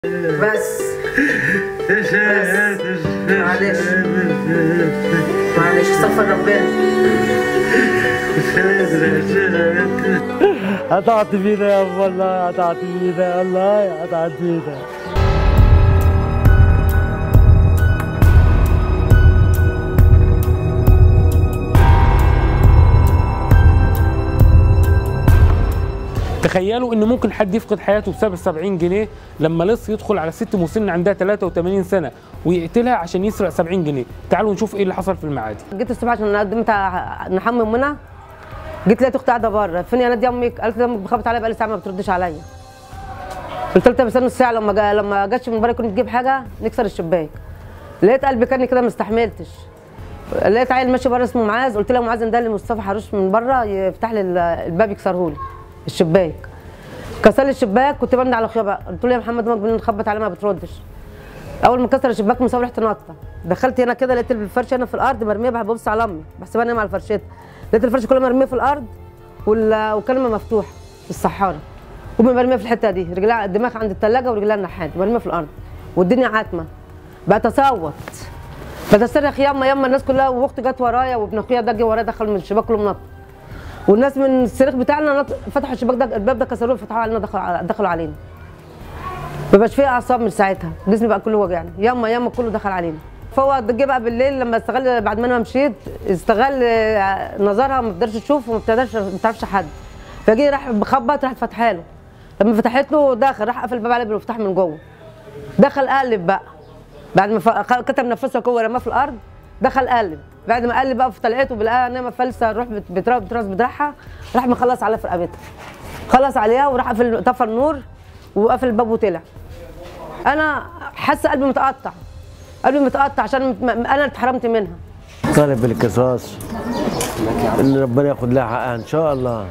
بس بس معلش معلش استغفر ربنا قطعت فينا يا ابو والله قطعت فينا والله قطعت فينا تخيلوا ان ممكن حد يفقد حياته بسبب 70 جنيه لما لص يدخل على ست مسن عندها 83 سنه ويقتلها عشان يسرق 70 جنيه تعالوا نشوف ايه اللي حصل في المعادي جيت الصبح عشان قدمت نحمم منى جيت لقيت اختي قاعده بره فين يا ناديه امك قالت لي امك بخبط عليا بقالي ساعه ما بتردش عليا قلت لها طب استنى الساعه لما جا لما جاتش من بره كنت تجيب حاجه نكسر الشباك لقيت قلبي كاني كده ما استحملتش لقيت عيل ماشي بره اسمه معاذ قلت له معاذ ده اللي مصطفى حروش من بره يفتح لي ال- الباب يكسره لي الشباك كسر لي الشباك كنت بندع على اخويا بقى قلت له يا محمد امك بنخبط عليه ما بتردش اول ما كسر الشباك مصاب ريحه نطه دخلت هنا كده لقيت الفرشه هنا في الارض مرميه ببص على امي بحسبها نايمه على فرشتها لقيت الفرشه كلها مرميه في الارض وال- والكلمه مفتوحه في الصحاره امي مرميه في الحته دي رجلها دماغها عند الثلاجه ورجلها النحات مرميه في الارض والدنيا عاتمه بقت اصوت بقت اصرخ ياما ياما الناس كلها واختي جت ورايا وابن اخويا ده جه ورايا دخل من الشباك كله منط والناس من الصريخ بتاعنا نط- فتحوا الشباك ده الباب ده كسروه فتحوه علينا دخلوا دخلوا علينا ما بقاش فيه اعصاب من ساعتها جسمي بقى كله وجعني ياما ياما كله دخل علينا فهو جه بقى بالليل لما استغل بعد ما انا مشيت استغل آه، نظرها ما بتقدرش تشوف وما بتقدرش ما بتعرفش حد فجه راح بخبط راحت فاتحه له لما فتحت له دخل راح قفل الباب عليه بالمفتاح من جوه دخل قلب بقى بعد ما ف- كتم نفسه جوه رماه في الارض دخل قلب بعد ما قلب بقى في طلعته بلقاها نايمه فلسه روح بت- بتراس بتراس بدراعها راح مخلص عليها في رقبتها خلص عليها وراح قفل طفى النور وقفل الباب وطلع انا حاسه قلبي متقطع قلبي متقطع عشان م- م- انا اللي اتحرمت منها طالب بالقصاص ان ربنا ياخد لها حقها ان شاء الله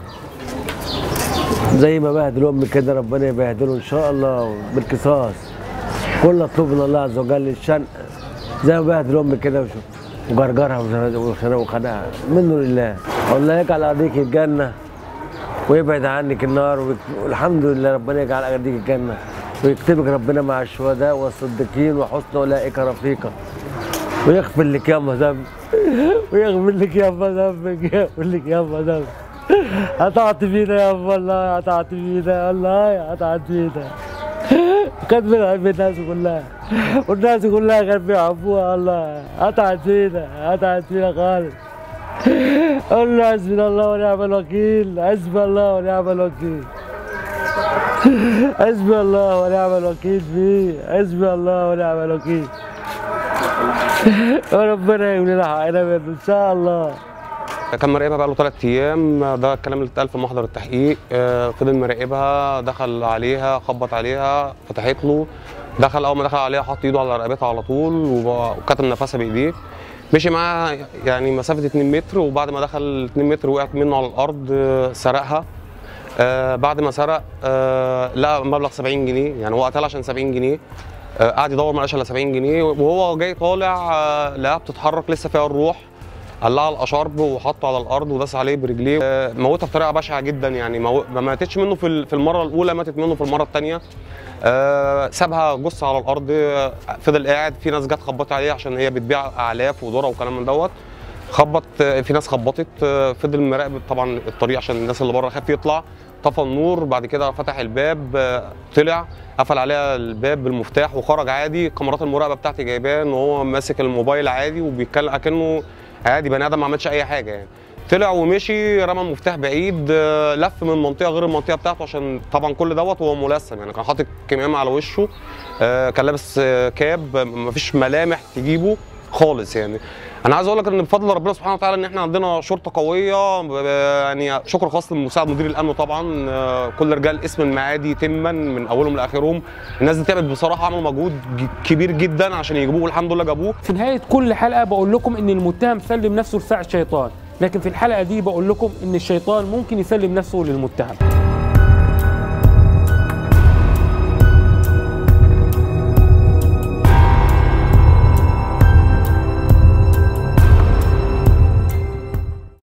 زي ما بهدل امي كده ربنا يبهدله ان شاء الله بالقصاص كل اطلب من الله عز وجل الشنق زي ما بهدل امي كده وشوف وجرجرها وخنقها وخنقها منه لله والله يجعل ارضيك الجنه ويبعد عنك النار ويك- والحمد لله ربنا يجعل ارضيك الجنه ويكتبك ربنا مع الشهداء والصديقين وحسن اولئك رفيقا ويغفر لك يا ام ذنب ويغفر لك يا ام ذنبك يغفر لك يا ام ذنب قطعت فينا يا ام والله قطعت فينا والله قطعت فينا كانت بنحب الناس كلها والناس كلها كانوا بيحبوها والله قطعت فينا قطعت فينا خالص قول له حسبنا الله ونعم الوكيل حسبي الله ونعم الوكيل حسبي الله ونعم الوكيل فيه حسبي الله ونعم الوكيل وربنا يملي لنا حقنا منه ان شاء الله كان مراقبها بقى له ثلاث ايام ده الكلام اللي اتقال في محضر التحقيق آه، فضل مراقبها دخل عليها خبط عليها فتحت له دخل اول ما دخل عليها حط ايده على رقبتها على طول وب- وكتم نفسها بايديه مشي معاها يعني مسافه 2 متر وبعد ما دخل 2 متر وقعت منه على الارض آه، سرقها آه بعد ما سرق آه لقى مبلغ 70 جنيه يعني هو قتلها عشان 70 جنيه آه قعد يدور ما لقاش الا 70 جنيه وهو جاي طالع آه لقاها بتتحرك لسه فيها الروح قلعها الاشارب وحطه على الارض وداس عليه برجليه آه، موتها بطريقه بشعه جدا يعني مو... ما ماتتش منه في ال- في المره الاولى ماتت منه في المره الثانيه سابها جثه على الارض آه، فضل قاعد في ناس جت خبطت عليه عشان هي بتبيع اعلاف وذره وكلام من دوت خبط آه، في ناس خبطت آه، فضل مراقب طبعا الطريق عشان الناس اللي بره خاف يطلع طفى النور بعد كده فتح الباب آه، طلع قفل عليها الباب بالمفتاح وخرج عادي كاميرات المراقبه بتاعتي جايباه ان هو ماسك الموبايل عادي وبيتكلم اكنه عادي بني ادم ما عملش اي حاجه يعني طلع ومشي رمى المفتاح بعيد آه، لف من منطقه غير المنطقه بتاعته عشان طبعا كل دوت وهو ملثم يعني كان حاطط كمامه على وشه آه، كان لابس آه، كاب آه، مفيش ملامح تجيبه خالص يعني انا عايز اقول لك ان بفضل ربنا سبحانه وتعالى ان احنا عندنا شرطه قويه ب- يعني شكر خاص لمساعد مدير الامن طبعا آه، كل رجال اسم المعادي تما من اولهم لاخرهم الناس دي تعبت بصراحه عملوا مجهود ج- كبير جدا عشان يجيبوه والحمد لله جابوه في نهاية كل حلقة بقول لكم إن المتهم سلم نفسه لساعة الشيطان لكن في الحلقة دي بقول لكم إن الشيطان ممكن يسلم نفسه للمتهم